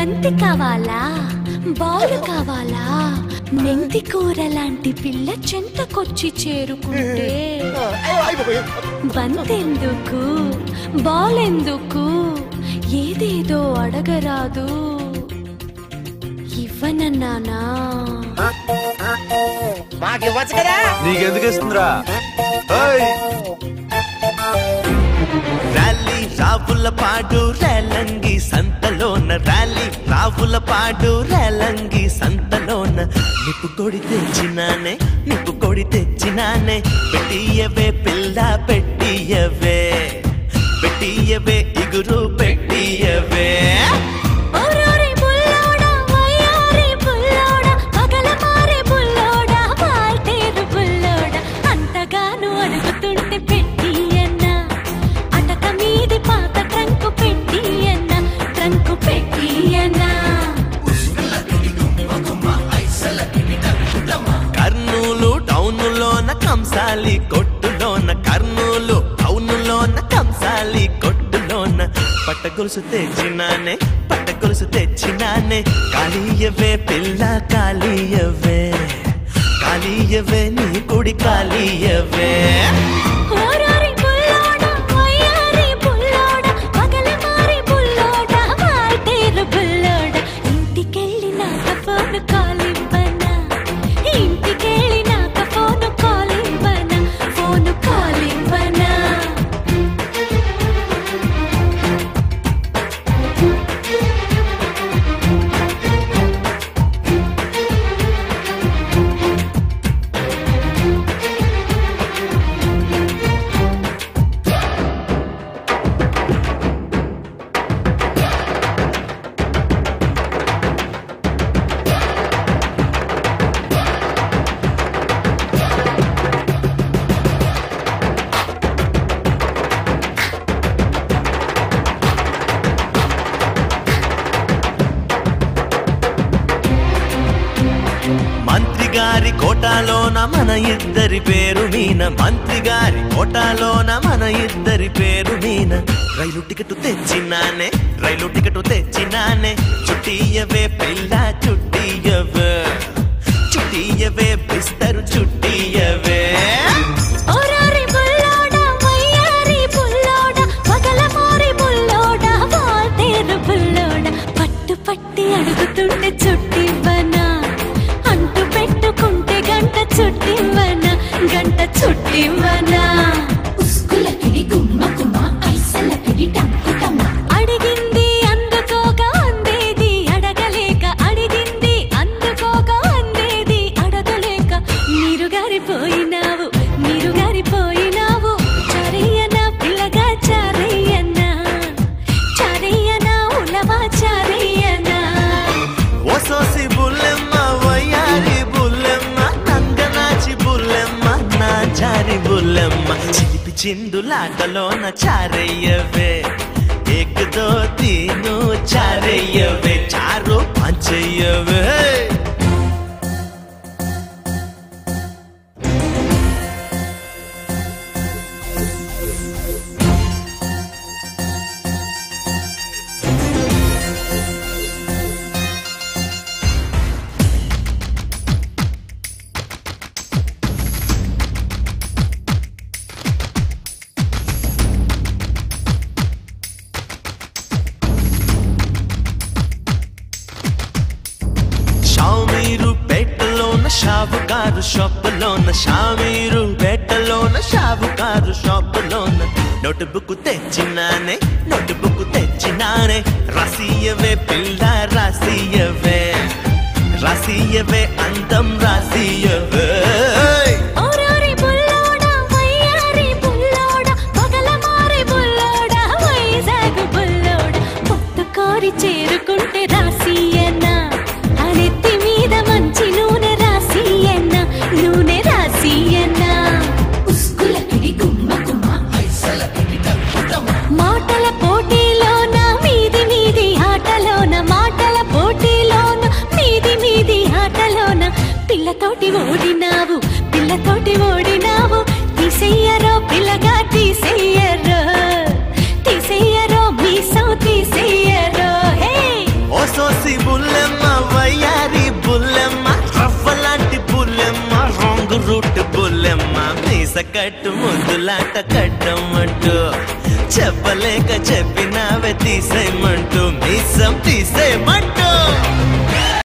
బంతి కావాలా బాల్ కావాలా మెంతి కూర లాంటి పిల్ల చెంతకొచ్చి చేరుకుంటే బంతెందుకు బాల్ ఎందుకు ఏదేదో అడగరాదు ఇవ్వనన్నానా మాకు ఇవ్వచ్చు కదా నీకెందుకు ఇస్తుందిరా ఓయ్ ర్యాలీ రావుల పాడు రేలంగి సంతలోన ర్యాలీ రావుల పాడు రేలంగి సంతలోన నిప్పు కొడి తెచ్చినానే నిప్పు కొడి తెచ్చినానే పెట్టియవే పిల్ల పెట్టియవే పెట్టియవే ఇగురు పెట్టియవే ఓరోరి బుల్లోడా వయ్యారి బుల్లోడా పగల మారే బుల్లోడా వాల్తేరు బుల్లోడా అంతగాను అడుగుతుంటే పెట్టి అన్న అటక మీది పాత ట్రంకు పెట్టి అన్న ట్రంకు పెట్టి అన్న కర్నూలు టౌనులోన కంసాలి కొట్టులోన కర్నూలు టౌనులోన కంసాలి కొట్టులోన పట్ట గొలుసు తెచ్చినానే పట్ట గొలుసు తెచ్చినానే కాళీయవే పిల్ల కాళీయవే కాళీయవే నీ కుడి కాళీయవే ఓరోరి బుల్లోడా వయ్యారి బుల్లోడా పగల మారే బుల్లోడా వాల్తేరు బుల్లోడా ఇంటికెళ్ళినాక ఫోన్ కాల్ ఇవ్వనా ఇంటికెళ్ళినాక ఫోన్ కాల్ ఇవ్వనా ఫోన్ కాల్ ఇవ్వనా మంత్రి గారి కోటాలోన మన ఇద్దరి పేరు మీన మంత్రి గారి కోటాలోన మన ఇద్దరి పేరు మీన రైలు టికెట్ తెచ్చినానే రైలు టికెట్ తెచ్చినానే చుట్టియవే పిల్ల చుట్టియవే చుట్టియవే బిస్తరు చుట్టియవే ఓరోరి బుల్లోడా వయ్యారి బుల్లోడా పగల మారే బుల్లోడా వాల్తేరు బుల్లోడా పట్టు పట్టి అడుగుతుంటే చుట్టివ్వనా అంటు పెట్టుకుంటే గంట చుట్టివ్వనా గంట చుట్టివ్వనా అడిగింది అందుకోక అందేది అడగలేక అడిగింది అందుకోక అందేది అడగలేక నీరు గారిపోయినావు నీరు గారిపోయినావు చారయ్యనా పిల్లగా చారయ్యనా చారయ్యనా ఉలవా చారయ్యనా ఓసోసి బుల్లెమ్మ వయ్యారి బుల్లెమ్మ నంగనాచి బుల్లెమ్మ నా చారి బుల్లెమ్మ చిలిపి చిందులాటలోన చారయ్యవే ఏక్ దో తీను చారయ్యవే చారు పంచయ్యవే షామీరు పేటలోన షావుకారు షాపులోన షామీరు పేటలోన షావుకారు షాపులోన నోట్ బుక్ తెచ్చినానే నోట్ బుక్ తెచ్చినానే రాసియవే పిల్ల రాసియవే రాసియవే అందం రాసియవే ఓరోరి బుల్లోడా వయ్యారి బుల్లోడా పగల మారే బుల్లోడా వైజాగ్ బుల్లోడా పొత్తు కోరి చేరుకుంటే రాసియన్నా అనెత్తి మీద మంచి నూనె రాసియన్నా నూనె రాసియన్నా మాటల పోటీలోన మీది మీది ఆటలోన మాటల పోటీలోన మీది మీది ఆటలోన పిల్లతోటి ఓడినావు పిల్ల మీస కట్టు ముద్దులాట కట్టమంటూ చెప్పలేక చెప్పినావే తీసేయమంటూ మీసం తీసేయమంటూ